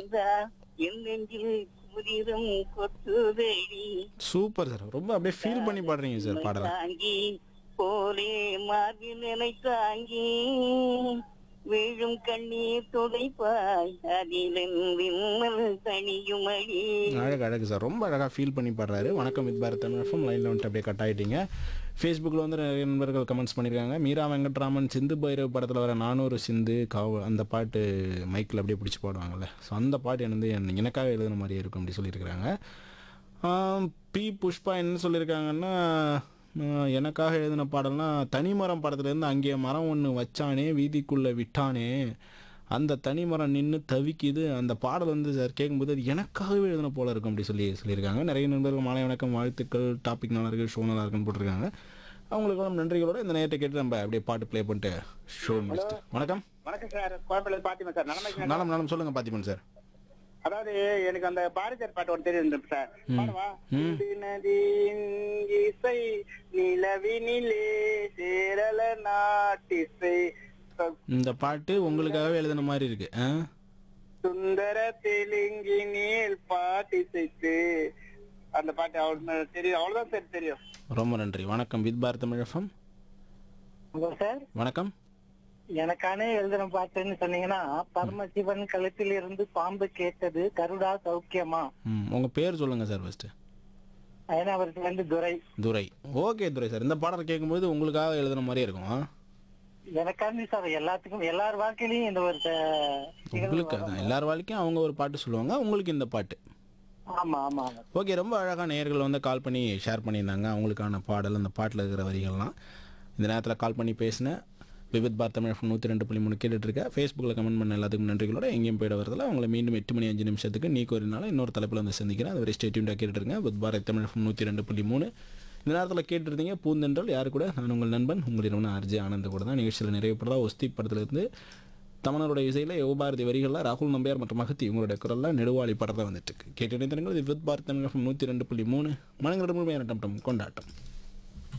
வந்தா என் நெஞ்சில் புதிரும் கொத்துதடி super sir ரொம்ப அப்படியே ஃபீல் பண்ணி பாடுறீங்க சார் பாடலாம் தாங்கி போலே மார்பில் நிலை தாங்கி வீழும் கண்ணீர் துடைப்பாய் அதில் விம்மல் தனியுமடி அழகு அழகு சார் ரொம்ப அழகாக ஃபீல் பண்ணி பாடுறாரு வணக்கம் வித் பாரத் தமிழ் எஃப்எம் லைனில் வந்துட்டு அப்படியே கட் ஆகிட்டீங்க ஃபேஸ்புக்கில் வந்து நிறைய நண்பர்கள் கமெண்ட்ஸ் பண்ணியிருக்காங்க மீரா வெங்கட்ராமன் சிந்து பைரவ் படத்தில் வர நானூறு சிந்து காவ அந்த பாட்டு மைக்கில் அப்படியே பிடிச்சி பாடுவாங்கல்ல ஸோ அந்த பாட்டு எனக்கு என் எனக்காக எழுதுன மாதிரியே இருக்கும் அப்படி சொல்லியிருக்கிறாங்க ஆம், பி புஷ்பா என்ன சொல்லியிருக்காங்கன்னா ஆஹ், எனக்காக எழுதின பாடல்னா தனிமரம் படத்துலேருந்து அங்கே மரம் ஒன்று வச்சானே வீதிக்குள்ளே விட்டானே அந்த தனிமரம் நின்று தவிக்குது அந்த பாடல் வந்து சார் கேட்கும்போது அது எனக்காகவே எழுதின போல இருக்கும் அப்படி சொல்லி சொல்லியிருக்காங்க நிறைய நண்பர்கள் மாலை வணக்கம் வாழ்த்துக்கள் டாபிக் நல்லா இருக்கு ஷோ நல்லா இருக்குன்னு போட்டிருக்காங்க அவங்களுக்கெல்லாம் நன்றிகளோட இந்த நேரத்தை கேட்டு நம்ம அப்படியே பாட்டு ப்ளே பண்ணிட்டு ஷோ முடிச்சுட்டு வணக்கம் வணக்கம் சார் கோயம்பேடு பாத்திமா சார் நலமா இருக்கீங்களா? நலம் நலம் சொல்லுங்கள் பாத்திமன் சார் அதாவது எனக்கு அந்த பாரதியார் பாட்டு ஒன்று தெரியும் சார் பாடவா ம். இந்து நதியின் இசை நிலவினிலே சேரல நாட்டிசை சொ- இந்த பாட்டு உங்களுக்காகவே எழுதின மாதிரி இருக்கு ஆ சுந்தர தெலுங்கினில் பாட்டிசைத்து அந்த பாட்டு அவ்வளவு தெரியும் அவ்வளவுதான் சார் தெரியும் ரொம்ப நன்றி வணக்கம் with Bharat Tamil FM sir வணக்கம் எனக்கானே எழுதின பாட்டுன்னு சொன்னீங்கன்னா பரமசிவன் கழுத்தில் இருந்து பாம்பு கேட்டது கருடா சௌக்கியமா ம் உங்கள் பேர் சொல்லுங்கள் சார் ஃபஸ்ட்டு அயனாவரத்துல இருந்து துரை துரை ஓகே துரை சார் இந்த பாடல் கேட்கும்போது உங்களுக்காக எழுதுன மாதிரியே இருக்கும் ஆ? எனக்காண்டி சார் எல்லாத்துக்கும் எல்லார் வாழ்க்கையிலயும் இந்த ஒரு த- உங்களுக்கு அதான் எல்லார் வாழ்க்கையும் அவங்க ஒரு பாட்டு சொல்லுவாங்க உங்களுக்கு இந்த பாட்டு ஆமா ஆமா ஆமா ஓகே ரொம்ப அழகாக நேயர்கள் வந்து கால் பண்ணி ஷேர் பண்ணியிருந்தாங்க அவங்களுக்கான பாடல் அந்த பாட்டில் இருக்கிற வரிகள்லாம் இந்த நேரத்தில் கால் பண்ணி பேசினேன் விவித் பார் தமிழ் நூற்றி ரெண்டு புள்ளி மூணு கேட்டுட்ருக்கேன் ஃபேஸ்புக்கில் கமெண்ட் பண்ண எல்லாத்துக்கும் நன்றிகளோட எங்கேயும் போயிட வரதில்ல அவங்களை மீண்டும் எட்டு மணி அஞ்சு நிமிஷத்துக்கு நீ கோரினால இன்னொரு தலைப்பில் வந்து சந்திக்கிறேன் அது வரை ஸ்டேட்யூண்டாக கேட்டுருங்க வித் பாரத் தமிழ் நூற்றி ரெண்டு புள்ளி மூணு இந்த நேரத்தில் கேட்டுருந்தீங்க பூந்தென்றல் யார் கூட நான் உங்கள் நண்பன் உங்களிடம் ஆர்ஜி ஆனந்த் கூட தான் நிகழ்ச்சியில் நிறைவேற்றதா ஒஸ்தி படத்துலேருந்து தமிழரோட இசையில் யுவபாரதி வரிகளில் ராகுல் நம்பியார் மற்றும் மகத்தி இவங்களுடைய குரலில் நெடுவாளி படத்தை வந்துட்டு இருக்கு கேட்டு நினைத்திருங்கள் இது வித் பாரத் தமிழ் நூற்றி ரெண்டு புள்ளி மூணு மனங்களிடம் முழுமையான டம் டம் கொண்டாட்டம்